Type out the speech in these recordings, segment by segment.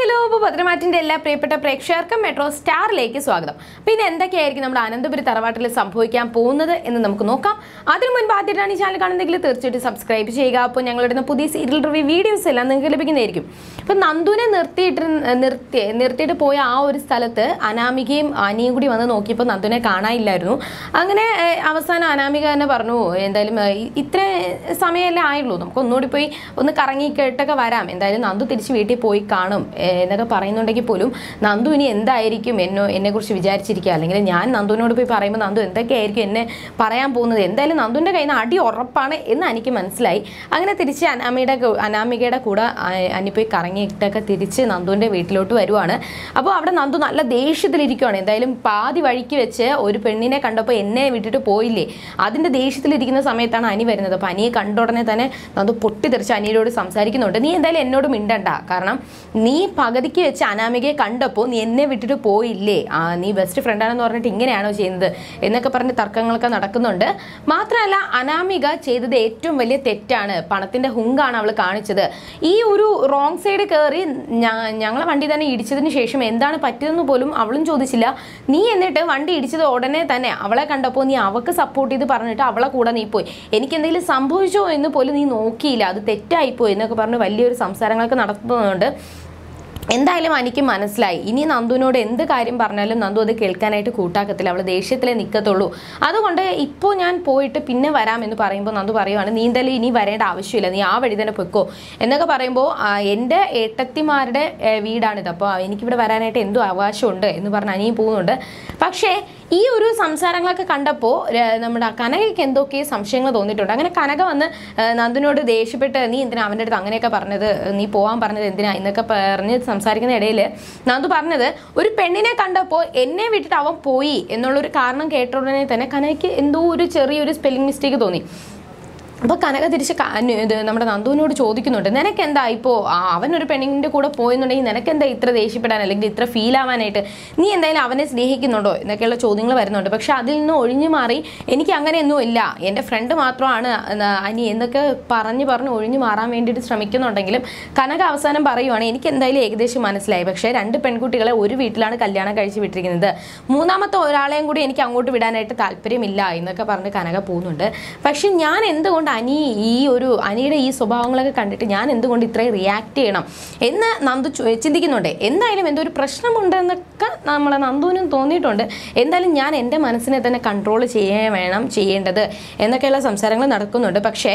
hello അപ്പോൾ ഭദ്രമാറ്റിൻ്റെ എല്ലാ പ്രിയപ്പെട്ട പ്രേക്ഷകർക്കും മെട്രോ സ്റ്റാറിലേക്ക് സ്വാഗതം പിന്നെ എന്തൊക്കെയായിരിക്കും നമ്മുടെ അനന്തപുരി തറവാട്ടിൽ സംഭവിക്കാൻ പോകുന്നത് എന്ന് നമുക്ക് നോക്കാം അതിനു മുൻപ് ആദ്യമായിട്ടാണ് ഈ ചാനൽ കാണുന്നതെങ്കിൽ തീർച്ചയായിട്ടും സബ്സ്ക്രൈബ് ചെയ്യുക അപ്പോൾ ഞങ്ങളിടുന്ന പുതിയ സീരിയൽ റിവ്യൂ വീഡിയോസ് എല്ലാം നിങ്ങൾക്ക് ലഭിക്കുന്നതായിരിക്കും അപ്പോൾ നന്ദുവിനെ നിർത്തിയിട്ട് നിർത്തി നിർത്തിയിട്ട് പോയ ആ ഒരു സ്ഥലത്ത് അനാമികയും അനിയും കൂടി വന്ന് നോക്കിയപ്പോൾ നന്ദുവിനെ കാണാനില്ലായിരുന്നു അങ്ങനെ ഏഹ്, അവസാനം അനാമിക തന്നെ പറഞ്ഞു എന്തായാലും ഏഹ്, ഇ- ഇത്ര സമയമല്ലേ ആയുള്ളൂ നമുക്ക് ഒന്നുകൂടി പോയി ഒന്ന് കറങ്ങി കേട്ടൊക്കെ വരാം എന്തായാലും നന്ദു തിരിച്ച് വീട്ടിൽ പോയി കാണും ഏഹ്, എന്നൊക്കെ പറയുന്നുണ്ടെങ്കിൽ പോലും നന്ദു ഇനി എന്തായിരിക്കും എന്നോ എന്നെക്കുറിച്ച് വിചാരിച്ചിരിക്കുക അല്ലെങ്കിൽ ഞാൻ നന്ദുവിനോട് പോയി പറയുമ്പോൾ നന്ദു എന്തൊക്കെയായിരിക്കും എന്നെ പറയാൻ പോകുന്നത് എന്തായാലും നന്ദുവിൻ്റെ കയ്യിൽ നിന്ന് അടി ഉറപ്പാണ് എന്ന് എനിക്ക് മനസ്സിലായി അങ്ങനെ തിരിച്ച് അനാമിയുടെ കൂ- അനാമികയുടെ കൂടെ ആ- അനി പോയി കറങ്ങിയിട്ടൊക്കെ തിരിച്ച് നന്ദുവിൻ്റെ വീട്ടിലോട്ട് വരുവാണ് അപ്പോൾ അവിടെ നന്ദു നല്ല ദേഷ്യത്തിലിരിക്കുകയാണ് എന്തായാലും പാതി വഴിക്ക് വെച്ച് ഒരു പെണ്ണിനെ കണ്ടപ്പോൾ എന്നെ വിട്ടിട്ട് പോയില്ലേ അതിൻ്റെ ദേഷ്യത്തിലിരിക്കുന്ന സമയത്താണ് അനി വരുന്നത് അപ്പോൾ അനിയെ കണ്ട ഉടനെ തന്നെ നന്ദു പൊട്ടിത്തെറിച്ച് അനിയോട് സംസാരിക്കുന്നുണ്ട് നീ എന്തായാലും എന്നോട് മിണ്ടണ്ട കാരണം നീ പകുതിക്ക് വെച്ച് അനാമികയെ കണ്ടപ്പോൾ നീ എന്നെ വിട്ടിട്ട് പോയില്ലേ ആ നീ ബെസ്റ്റ് ഫ്രണ്ടാണെന്ന് പറഞ്ഞിട്ട് ഇങ്ങനെയാണോ ചെയ്യുന്നത് എന്നൊക്കെ പറഞ്ഞ് തർക്കങ്ങളൊക്കെ നടക്കുന്നുണ്ട് മാത്രമല്ല അനാമിക ചെയ്തത് ഏറ്റവും വലിയ തെറ്റാണ് പണത്തിന്റെ ഹുങ്കാണ് അവൾ കാണിച്ചത് ഈ ഒരു റോങ് സൈഡ് കയറി ഞങ്ങളെ വണ്ടി തന്നെ ഇടിച്ചതിന് ശേഷം എന്താണ് പറ്റിയതെന്ന് പോലും അവളും ചോദിച്ചില്ല നീ എന്നിട്ട് വണ്ടി ഇടിച്ചത് ഉടനെ തന്നെ അവളെ കണ്ടപ്പോൾ നീ അവൾക്ക് സപ്പോർട്ട് ചെയ്ത് പറഞ്ഞിട്ട് അവളെ കൂടെ നീ പോയി എനിക്ക് എന്തെങ്കിലും സംഭവിച്ചോ എന്ന് പോലും നീ നോക്കിയില്ല അത് തെറ്റായിപ്പോയി എന്നൊക്കെ പറഞ്ഞ് വലിയൊരു സംസാരങ്ങളൊക്കെ നടത്തുന്നുണ്ട് എന്തായാലും എനിക്ക് മനസ്സിലായി ഇനി നന്ദുവിനോട് എന്ത് കാര്യം പറഞ്ഞാലും നന്ദു അത് കേൾക്കാനായിട്ട് കൂട്ടാക്കത്തില്ല അവൾ ദേഷ്യത്തിലേ നിൽക്കത്തുള്ളൂ അതുകൊണ്ട് ഇപ്പോൾ ഞാൻ പോയിട്ട് പിന്നെ വരാം എന്ന് പറയുമ്പോൾ നന്ദു പറയുവാണ് നീ എന്തായാലും ഇനി വരേണ്ട ആവശ്യമില്ല നീ ആ വഴി തന്നെ പൊയ്ക്കോ എന്നൊക്കെ പറയുമ്പോൾ ആ, എൻ്റെ ഏട്ടത്തിമാരുടെ ഏ, വീടാണിത് അപ്പോൾ എനിക്കിവിടെ വരാനായിട്ട് എന്തോ അവകാശമുണ്ട് എന്ന് പറഞ്ഞ് അനിയും പോകുന്നുണ്ട് പക്ഷേ ഈ ഒരു സംസാരങ്ങളൊക്കെ കണ്ടപ്പോൾ ര- നമ്മുടെ കനകയ്ക്ക് എന്തൊക്കെ സംശയങ്ങൾ തോന്നിയിട്ടുണ്ട് അങ്ങനെ കനക വന്ന് ആ, നന്ദുവിനോട് ദേഷ്യപ്പെട്ട് നീ എന്തിനാ അവൻ്റെ അടുത്ത് അങ്ങനെയൊക്കെ പറഞ്ഞത് നീ പോകാൻ പറഞ്ഞത് എന്തിനാ എന്നൊക്കെ പറഞ്ഞ് സംസാരിക്കുന്ന ഇടയിൽ നന്ദു പറഞ്ഞത് ഒരു പെണ്ണിനെ കണ്ടപ്പോൾ എന്നെ വിട്ടിട്ട് അവൻ പോയി എന്നുള്ളൊരു കാരണം കേട്ട ഉടനെ തന്നെ കനകയ്ക്ക് എന്തോ ഒരു ചെറിയൊരു സ്പെല്ലിംഗ് മിസ്റ്റേക്ക് തോന്നി അപ്പോൾ കനക തിരിച്ച് ക- അന്വ- ഇത് നമ്മുടെ നന്ദുവിനോട് ചോദിക്കുന്നുണ്ട് നിനക്കെന്താ ഇപ്പോൾ അവനൊരു പെണ്ണിൻ്റെ കൂടെ പോയെന്നുണ്ടെങ്കിൽ നിനക്കെന്താ ഇത്ര ദേഷ്യപ്പെടാൻ അല്ലെങ്കിൽ ഇത്ര ഫീൽ ആവാനായിട്ട് നീ എന്തായാലും അവനെ സ്നേഹിക്കുന്നുണ്ടോ എന്നൊക്കെയുള്ള ചോദ്യങ്ങൾ വരുന്നുണ്ട് പക്ഷെ അതിൽ നിന്ന് ഒഴിഞ്ഞു മാറി എനിക്ക് അങ്ങനെയൊന്നും ഇല്ല എൻ്റെ ഫ്രണ്ട് മാത്രമാണ് ന- അനി എന്നൊക്കെ പറഞ്ഞ് പറഞ്ഞ് ഒഴിഞ്ഞു മാറാൻ വേണ്ടിയിട്ട് ശ്രമിക്കുന്നുണ്ടെങ്കിലും കനക അവസാനം പറയുവാണ് എനിക്ക് എന്തായാലും ഏകദേശം മനസ്സിലായി പക്ഷേ രണ്ട് പെൺകുട്ടികളെ ഒരു വീട്ടിലാണ് കല്യാണം കഴിച്ച് വിട്ടിരിക്കുന്നത് മൂന്നാമത്തെ ഒരാളെയും കൂടി എനിക്ക് അങ്ങോട്ട് വിടാനായിട്ട് താല്പര്യമില്ല എന്നൊക്കെ പറഞ്ഞ് കനക പോകുന്നുണ്ട് പക്ഷെ ഞാൻ എന്തുകൊണ്ട് അനി ഈ ഒരു അനിയുടെ ഈ സ്വഭാവങ്ങളൊക്കെ കണ്ടിട്ട് ഞാൻ എന്തുകൊണ്ട് ഇത്രയും റിയാക്ട് ചെയ്യണം എന്ന് നന്ദു ചോ- ചിന്തിക്കുന്നുണ്ട് എന്തായാലും എന്തോ ഒരു പ്രശ്നമുണ്ടെന്നൊക്കെ നമ്മളെ നന്ദുവിനും തോന്നിയിട്ടുണ്ട് എന്തായാലും ഞാൻ എൻ്റെ മനസ്സിനെ തന്നെ കൺട്രോൾ ചെയ്യാൻ വേണം ചെയ്യേണ്ടത് എന്നൊക്കെയുള്ള സംസാരങ്ങൾ നടക്കുന്നുണ്ട് പക്ഷേ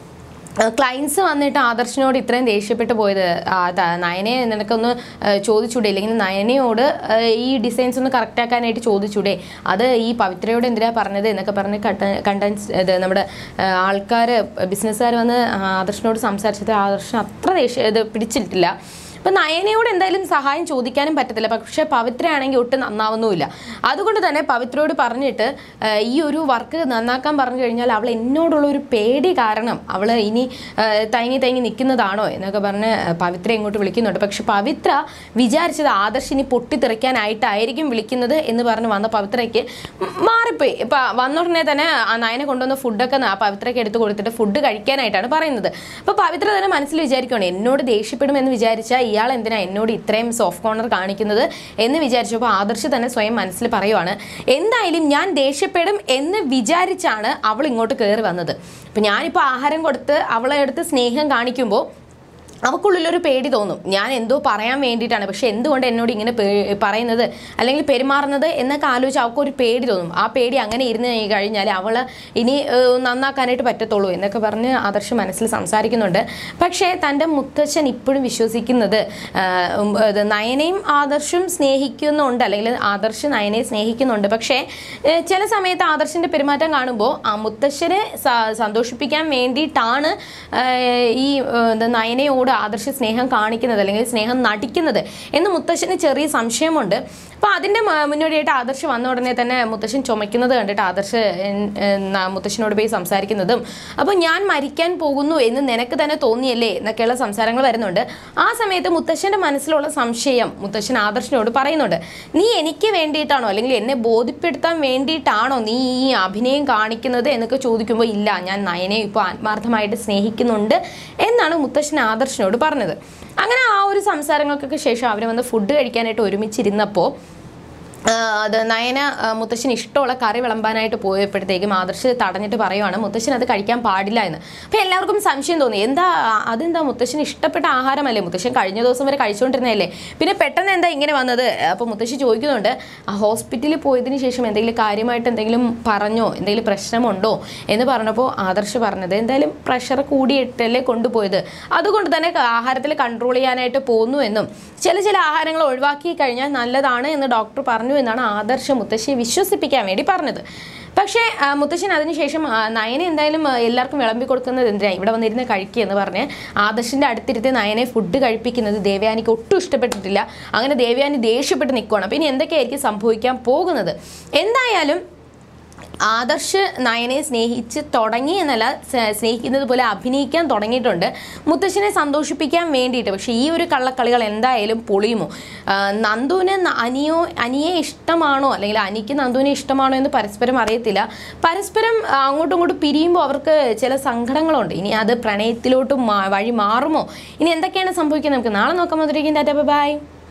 ക്ലയൻസ് വന്നിട്ട് ആദർശിനോട് ഇത്രയും ദേഷ്യപ്പെട്ട് പോയത് ആ, ത- നയനെ നിനക്കൊന്ന് ആ, ചോദിച്ചൂടെ അല്ലെങ്കിൽ നയനയോട് ആ, ഈ ഡിസൈൻസ് ഒന്ന് കറക്റ്റ് ആക്കാനായിട്ട് ചോദിച്ചൂടെ അത് ഈ പവിത്രയോട് എന്തിനാ പറഞ്ഞത് എന്നൊക്കെ പറഞ്ഞ് കണ്ടൻസ് ഇത് നമ്മുടെ ആൾക്കാർ ബിസിനസ്സുകാർ വന്ന് ആദർശിനോട് സംസാരിച്ചത് ആദർശിന് അത്ര ദേഷ്യം ഇത് പിടിച്ചിട്ടില്ല അപ്പം നയനയോട് എന്തായാലും സഹായം ചോദിക്കാനും പറ്റത്തില്ല പക്ഷേ പവിത്രയാണെങ്കിൽ ഒട്ടും നന്നാവുന്നുമില്ല അതുകൊണ്ട് തന്നെ പവിത്രയോട് പറഞ്ഞിട്ട് ആ, ഈ ഒരു വർക്ക് നന്നാക്കാൻ പറഞ്ഞു കഴിഞ്ഞാൽ അവൾ എന്നോടുള്ള ഒരു പേടി കാരണം അവൾ ഇനി ആ, തയങ്ങി തയങ്ങി നിൽക്കുന്നതാണോ എന്നൊക്കെ പറഞ്ഞ് പവിത്ര ഇങ്ങോട്ട് വിളിക്കുന്നുണ്ട് പക്ഷെ പവിത്ര വിചാരിച്ചത് ആദർശ് ഇനി പൊട്ടിത്തെറിക്കാനായിട്ടായിരിക്കും വിളിക്കുന്നത് എന്ന് പറഞ്ഞ് വന്ന പവിത്രയ്ക്ക് മാറിപ്പോയി ഇപ്പം വന്ന ഉടനെ തന്നെ ആ നയനെ കൊണ്ടുവന്ന ഫുഡൊക്കെ ന- പവിത്രയ്ക്ക് എടുത്ത് കൊടുത്തിട്ട് ഫുഡ് കഴിക്കാനായിട്ടാണ് പറയുന്നത് അപ്പോൾ പവിത്ര തന്നെ മനസ്സിൽ വിചാരിക്കുകയാണ് എന്നോട് ദേഷ്യപ്പെടുമെന്ന് വിചാരിച്ചാൽ ഇയാൾ എന്തിനാ എന്നോട് ഇത്രയും സോഫ്റ്റ് കോർണർ കാണിക്കുന്നത് എന്ന് വിചാരിച്ചപ്പോൾ ആദർശ് തന്നെ സ്വയം മനസ്സിൽ പറയുവാണ് എന്തായാലും ഞാൻ ദേഷ്യപ്പെടും എന്ന് വിചാരിച്ചാണ് അവൾ ഇങ്ങോട്ട് കയറി വന്നത് അപ്പം ഞാനിപ്പോൾ ആഹാരം കൊടുത്ത് അവളെ അടുത്ത് സ്നേഹം കാണിക്കുമ്പോൾ അവൾക്കുള്ളിലൊരു പേടി തോന്നും ഞാൻ എന്തോ പറയാൻ വേണ്ടിയിട്ടാണ് പക്ഷെ എന്തുകൊണ്ട് എന്നോട് ഇങ്ങനെ പേ- പറയുന്നത് അല്ലെങ്കിൽ പെരുമാറുന്നത് എന്നൊക്കെ ആലോചിച്ച് അവൾക്കൊരു പേടി തോന്നും ആ പേടി അങ്ങനെ ഇരുന്ന് കഴിഞ്ഞാൽ അവൾ ഇനി ഏഹ്, നന്നാക്കാനായിട്ട് പറ്റത്തുള്ളൂ എന്നൊക്കെ പറഞ്ഞ് ആദർശ് മനസ്സിൽ സംസാരിക്കുന്നുണ്ട് പക്ഷേ തൻ്റെ മുത്തച്ഛൻ ഇപ്പോഴും വിശ്വസിക്കുന്നത് ആഹ്, ഉം, ഇത് നയനയും ആദർശും സ്നേഹിക്കുന്നുണ്ട് അല്ലെങ്കിൽ ആദർശ് നയനയെ സ്നേഹിക്കുന്നുണ്ട് പക്ഷേ ഏഹ്, ചില സമയത്ത് ആദർശിൻ്റെ പെരുമാറ്റം കാണുമ്പോൾ ആ മുത്തശ്ശനെ സ- സന്തോഷിപ്പിക്കാൻ വേണ്ടിയിട്ടാണ് ആഹ്, ഈ ഏഹ്, ഇത് നയനയോട് ആദർശ സ്നേഹം കാണിക്കുന്നത് അല്ലെങ്കിൽ സ്നേഹം നടിക്കുന്നത് എന്ന് മുത്തശ്ശന് ചെറിയ സംശയമുണ്ട് അപ്പോൾ അതിൻ്റെ മ- മുന്നോടിയായിട്ട് ആദർശ് വന്ന ഉടനെ തന്നെ മുത്തശ്ശൻ ചുമയ്ക്കുന്നത് കണ്ടിട്ട് ആദർശ് എൻ- എന്നാ മുത്തശ്ശനോട് പോയി സംസാരിക്കുന്നതും അപ്പോൾ ഞാൻ മരിക്കാൻ പോകുന്നു എന്ന് നിനക്ക് തന്നെ തോന്നിയല്ലേ എന്നൊക്കെയുള്ള സംസാരങ്ങൾ വരുന്നുണ്ട് ആ സമയത്ത് മുത്തശ്ശൻ്റെ മനസ്സിലുള്ള സംശയം മുത്തശ്ശൻ ആദർശനോട് പറയുന്നുണ്ട് നീ എനിക്ക് വേണ്ടിയിട്ടാണോ അല്ലെങ്കിൽ എന്നെ ബോധ്യപ്പെടുത്താൻ വേണ്ടിയിട്ടാണോ നീ ഈ അഭിനയം കാണിക്കുന്നത് എന്നൊക്കെ ചോദിക്കുമ്പോൾ ഇല്ല ഞാൻ നയനെ ഇപ്പോൾ ആത്മാർത്ഥമായിട്ട് സ്നേഹിക്കുന്നുണ്ട് എന്നാണ് മുത്തശ്ശൻ ആദർശനോട് പറഞ്ഞത് അങ്ങനെ ആ ഒരു സംസാരങ്ങൾക്കൊക്കെ ശേഷം അവർ വന്ന് ഫുഡ് കഴിക്കാനായിട്ട് ഒരുമിച്ചിരുന്നപ്പോൾ ആ, അത് നയന ആ, മുത്തശ്ശന് ഇഷ്ടമുള്ള കറി വിളമ്പാനായിട്ട് പോയപ്പോഴത്തേക്കും ആദർശ് തടഞ്ഞിട്ട് പറയുവാണ് മുത്തശ്ശൻ അത് കഴിക്കാൻ പാടില്ല എന്ന് അപ്പം എല്ലാവർക്കും സംശയം തോന്നി എന്താ ആ, അതെന്താ മുത്തശ്ശന് ഇഷ്ടപ്പെട്ട ആഹാരമല്ലേ മുത്തശ്ശൻ കഴിഞ്ഞ ദിവസം വരെ കഴിച്ചുകൊണ്ടിരുന്നതല്ലേ പിന്നെ പെട്ടെന്ന് എന്താ ഇങ്ങനെ വന്നത് അപ്പോൾ മുത്തശ്ശി ചോദിക്കുന്നുണ്ട് ആ ഹോസ്പിറ്റലിൽ പോയതിന് ശേഷം എന്തെങ്കിലും കാര്യമായിട്ട് എന്തെങ്കിലും പറഞ്ഞോ എന്തെങ്കിലും പ്രശ്നമുണ്ടോ എന്ന് പറഞ്ഞപ്പോൾ ആദർശ് പറഞ്ഞത് എന്തായാലും പ്രഷർ കൂടിയിട്ടല്ലേ കൊണ്ടുപോയത് അതുകൊണ്ട് തന്നെ ആഹാരത്തിൽ കൺട്രോൾ ചെയ്യാനായിട്ട് പോന്നു എന്നും ചില ചില ആഹാരങ്ങൾ ഒഴിവാക്കി കഴിഞ്ഞാൽ നല്ലതാണ് എന്ന് ഡോക്ടർ പറഞ്ഞു എന്നാണ് ആദർശ മുത്തശ്ശിയെ വിശ്വസിപ്പിക്കാൻ വേണ്ടി പറഞ്ഞത് പക്ഷേ ആ, മുത്തശ്ശൻ അതിനുശേഷം ആ, നയനെ എന്തായാലും ആ, എല്ലാവർക്കും വിളമ്പി കൊടുക്കുന്നത് എന്തിനാ ഇവിടെ വന്നിരുന്ന് കഴിക്കുക എന്ന് പറഞ്ഞ് ആദർശിൻ്റെ അടുത്തിരുത്തി നയനെ ഫുഡ് കഴിപ്പിക്കുന്നത് ദേവയാനിക്ക് ഒട്ടും ഇഷ്ടപ്പെട്ടിട്ടില്ല അങ്ങനെ ദേവയാനി ദേഷ്യപ്പെട്ട് നിൽക്കുകയാണ് അപ്പോൾ ഇനി എന്തൊക്കെയായിരിക്കും സംഭവിക്കാൻ പോകുന്നത് എന്തായാലും ആദർശ് നയനെ സ്നേഹിച്ച് തുടങ്ങി എന്നല്ല സ- സ്നേഹിക്കുന്നത് പോലെ അഭിനയിക്കാൻ തുടങ്ങിയിട്ടുണ്ട് മുത്തശ്ശനെ സന്തോഷിപ്പിക്കാൻ വേണ്ടിയിട്ട് പക്ഷേ ഈ ഒരു കള്ളക്കളികൾ എന്തായാലും പൊളിയുമോ ആ, നന്ദുവിന് ന- അനിയോ അനിയെ ഇഷ്ടമാണോ അല്ലെങ്കിൽ അനിക്ക് നന്ദുവിനെ ഇഷ്ടമാണോ എന്ന് പരസ്പരം അറിയത്തില്ല പരസ്പരം ആ, അങ്ങോട്ടും ഇങ്ങോട്ടും പിരിയുമ്പോൾ അവർക്ക് ചില സങ്കടങ്ങളുണ്ട് ഇനി അത് പ്രണയത്തിലോട്ട് മാ- വഴി മാറുമോ ഇനി എന്തൊക്കെയാണ് സംഭവിക്കുന്നത് നമുക്ക് നാളെ നോക്കാം മധുരയ്ക്കും ടാറ്റ ബൈ